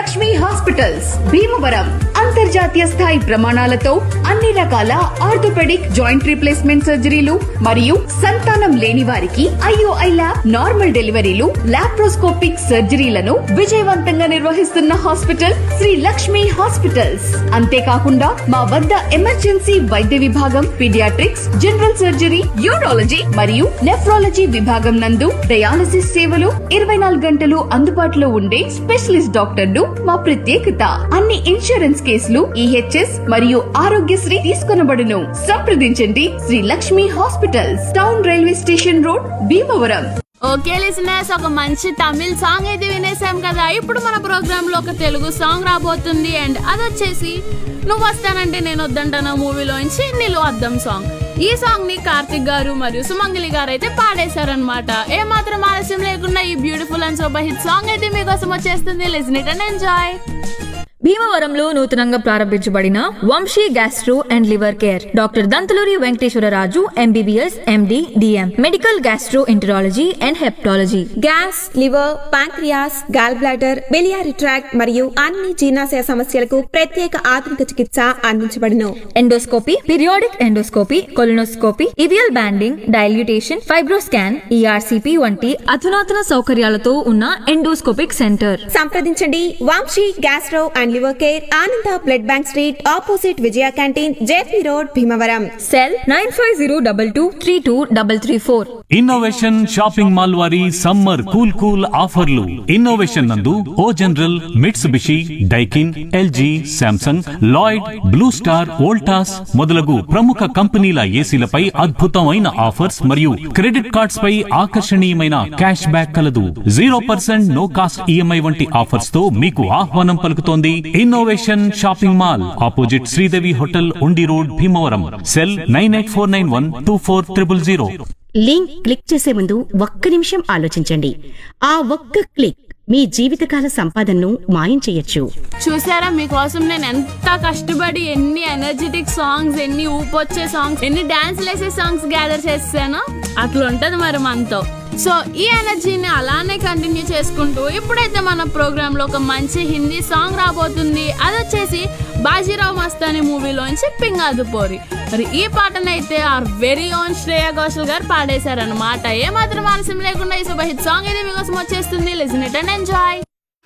Lakshmi hospitals Bhimavaram అంతర్జాతీయ స్థాయి ప్రమాణాలతో అన్ని రకాల ఆర్థోపెడిక్ జాయింట్ రీప్లేస్మెంట్ సర్జరీలు మరియు సంతానం లేని వారికి ఐఓఐ ల్యాబ్ నార్మల్ డెలివరీలు లాప్రోస్కోపిక్ సర్జరీలను విజయవంతంగా నిర్వహిస్తున్న హాస్పిటల్ శ్రీ లక్ష్మి హాస్పిటల్స్ అంతేకాకుండా మా వద్ద ఎమర్జెన్సీ వైద్య విభాగం పీడియాట్రిక్స్ జనరల్ సర్జరీ యూరాలజీ మరియు నెఫ్రాలజీ విభాగం నందు డయాలసిస్ సేవలు ఇరవై నాలుగు గంటలు అందుబాటులో ఉండే స్పెషలిస్ట్ డాక్టర్లు మా ప్రత్యేకత అన్ని ఇన్సూరెన్స్ కేసులు ఈహెచ్ఎస్ మరియు ఆరోగ్యశ్రీ తీసుకొనబడును సంప్రదించండి Sri Lakshmi hospitals town railway station road Bhimavaram okay listeners ఒక మంచి తమిళ్ సాంగ్ అయితే వినేసాం కదా ఇప్పుడు మన ప్రోగ్రామ్ లో ఒక తెలుగు సాంగ్ రాబోతుంది అండ్ అది వచ్చేసి నువ్వు వస్తానంటే నేను వద్దంటాను మూవీలోంచి నిలు అద్దం సాంగ్ ఈ సాంగ్ ని కార్తిక్ గారు మరియు సుమంగలి గారు అయితే పాడేశారనమాట ఏ మాత్రం ఆలస్యం లేకుండా ఈ beautiful and super hit song అయితే మీకోసం వచ్చేస్తుంది లిసన్ ఇట్ అండ్ ఎంజాయ్ భీమవరంలో నూతనంగా ప్రారంభించబడిన Vamsi gastro and liver care doctor Dantaluri Venkateswara Raju MBBS MD DM medical gastroenterology and hepatology gas liver pancreas gall bladder biliary tract మరియు అన్ని జీర్ణాశయ సమస్యలకు ప్రత్యేక ఆధునిక చికిత్స అందించబడును ఎండోస్కోపీ పీరియాడిక్ ఎండోస్కోపీ కొలనోస్కోపీ ఇవియల్ బ్యాండింగ్ డైల్యూటేషన్ ఫైబ్రోస్కాన్ ఈఆర్సీపీ వంటి అధునాతన సౌకర్యాలతో ఉన్న ఎండోస్కోపిక్ సెంటర్ సంప్రదించండి Vamsi gastro and liver care Ananda blood bank street opposite Vijaya canteen JP road Bhimavaram cell nine five zero double two three two double three four innovation shopping mall వారి summer cool cool ఆఫర్లు innovation నందు O General Mitsubishi Daikin LG Samsung Lloyd Blue Star Voltas మొదలగు ప్రముఖ కంపెనీల ఏసీలపై అద్భుతమైన offers మరియు credit cards పై ఆకర్షణీయమైన క్యాష్ బ్యాక్ కలదు zero percent no cost EMI వంటి ఆఫర్స్ తో మీకు ఆహ్వానం పలుకుతోంది innovation shopping mall opposite Sridevi hotel Undi road Bhimavaram cell nine eight four nine one two four triple zero link click చేసే ముందు ఒక్క నిమిషం ఆలోచించండి ఆ ఒక్క క్లిక్ మీ జీవితకాల సంపాదనను మాయం చేయొచ్చు చూసారా మీకోసం నేను ఎంత కష్టపడి ఎన్ని ఎనర్జెటిక్ సాంగ్స్ ఎన్ని ఊపొచ్చే సాంగ్స్ ఎన్ని డాన్స్ వేసే సాంగ్స్ గ్యాదర్ చేస్తానో అట్లా ఉంటది మరి మనతో సో ఈ ఎనర్జీని అలానే కంటిన్యూ చేసుకుంటూ ఇప్పుడైతే మన ప్రోగ్రామ్ లో ఒక మంచి హిందీ సాంగ్ రాబోతుంది అది వచ్చేసి బాజీరావు మస్తాని మూవీలోంచి పింగాదు పోరి మరి ఈ పాటనైతే our very own Shreya Ghoshal garu పాడేశారనమాట ఏ మాత్రం ఆలస్యం లేకుండా ఈ సూపర్ హిట్ సాంగ్ ఇది మీకోసం వచ్చేస్తుంది లిజన్ ఇట్ అండ్ ఎంజాయ్